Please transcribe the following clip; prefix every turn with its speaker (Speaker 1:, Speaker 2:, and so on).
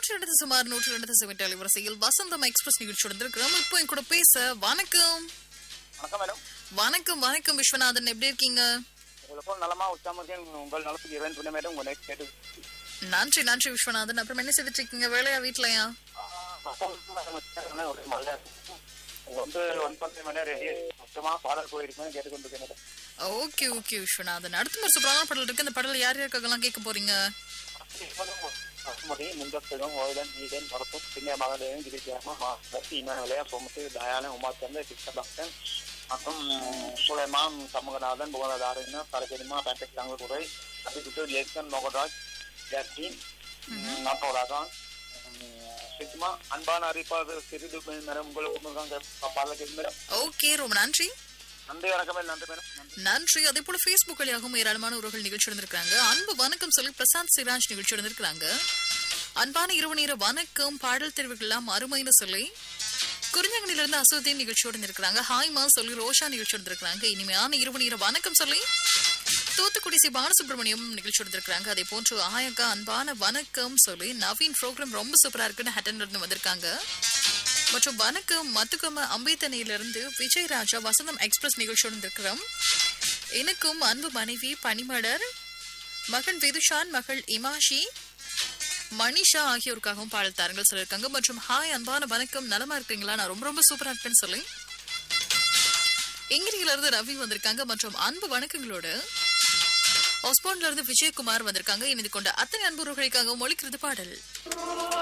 Speaker 1: நூற்றி ரெண்டு சுமார் நூற்றி ரெண்டு செவன் அலைவரிசையில் வசந்தம் எக்ஸ்பிரஸ் நிகழ்ச்சியோட இருக்கிறோம் இப்போ என் கூட பேச வணக்கம்
Speaker 2: வணக்கம் மேடம்
Speaker 1: வணக்கம் வணக்கம் விஸ்வநாதன் எப்படி இருக்கீங்க
Speaker 2: உங்களுக்கும் நலமா உற்சாகமா இருக்கேன் உங்கள் நலத்துக்கு இறைவன் துணை மேடம் உங்க நேற்று கேட்டு
Speaker 1: நன்றி நன்றி விஸ்வநாதன் அப்புறம் என்ன செய்துட்டு இருக்கீங்க வேலையா வீட்லயா
Speaker 2: ஒரு மழை உங்க வந்து ஒன் பத்து மணி நேரம் ரெடி மொத்தமா பாடல் போயிருக்கேன் கேட்டுக்கொண்டிருக்கேன் மேடம்
Speaker 1: ஓகே ஓகே விஸ்வநாதன் அடுத்த ஒரு சூப்பரான பாடல் இருக்கு அந்த பாடல் யார் யாருக்காகலாம் கேட்க போறீங்க
Speaker 2: அசுமதி முந்தஸ்தகம் ஓய்தன் ஈடன் வரத்தும் பின்ன மகளிரும் கிரிஜாமா மாசி இமனவலையா சோமத்து தயானன் உமாச்சந்த கிருஷ்ணபக்தன் மற்றும் சுலைமான் சமூகநாதன் புகழதாரன் பரபெருமா பேட்டக் தங்கத்துறை அபிகுட்டு லேசன் மொகராஜ் ஜாஸ்டின் நாட்டோடாதான் சுத்தமா அன்பான அறிப்பாது சிறிது மேடம் உங்களுக்கு பாடல் மேடம்
Speaker 1: ஓகே ரொம்ப நன்றி
Speaker 2: நன்றி வணக்கம் மேடம் நன்றி மேடம் நன்றி
Speaker 1: நன்றி அதே போல பேஸ்புக் வழியாகவும் ஏராளமான உறவுகள் நிகழ்ச்சி இருந்திருக்காங்க அன்பு வணக்கம் சொல்லி பிரசாந்த் சிராஜ் நிகழ்ச்சி இருந்திருக்காங்க அன்பான இரவு நேர வணக்கம் பாடல் தெரிவுகள் எல்லாம் அருமைன்னு சொல்லி குறிஞ்சங்கனில இருந்து அசுதீன் நிகழ்ச்சியோடு இருந்திருக்காங்க ஹாய்மா சொல்லி ரோஷா நிகழ்ச்சி இருந்திருக்காங்க இனிமையான இரவு நேர வணக்கம் சொல்லி தூத்துக்குடி சி பாலசுப்ரமணியம் நிகழ்ச்சி இருந்திருக்காங்க அதே போன்று ஆயக்கா அன்பான வணக்கம் சொல்லி நவீன் ப்ரோக்ராம் ரொம்ப சூப்பரா இருக்குன்னு ஹட்டன் இருந்து வந்திருக்காங்க மற்றும் வணக்கம் மத்துக்கம அம்பேத்தனையிலிருந்து விஜய் ராஜா வசந்தம் எக்ஸ்பிரஸ் நிகழ்ச்சியோடு இருக்கிறோம் எனக்கும் அன்பு மனைவி பனிமலர் மகன் விதுஷான் மகள் இமாஷி மணிஷா ஆகியோருக்காகவும் பாடல் தாரங்கள் சொல்லியிருக்காங்க மற்றும் ஹாய் அன்பான வணக்கம் நலமா இருக்கீங்களா நான் ரொம்ப ரொம்ப சூப்பரா இருப்பேன்னு சொல்லி இங்கிரியில இருந்து ரவி வந்திருக்காங்க மற்றும் அன்பு வணக்கங்களோட ஒஸ்போன்ல இருந்து விஜயகுமார் வந்திருக்காங்க இணைந்து கொண்ட அத்தனை அன்புறவுகளுக்காக மொழிக்கிறது பாடல்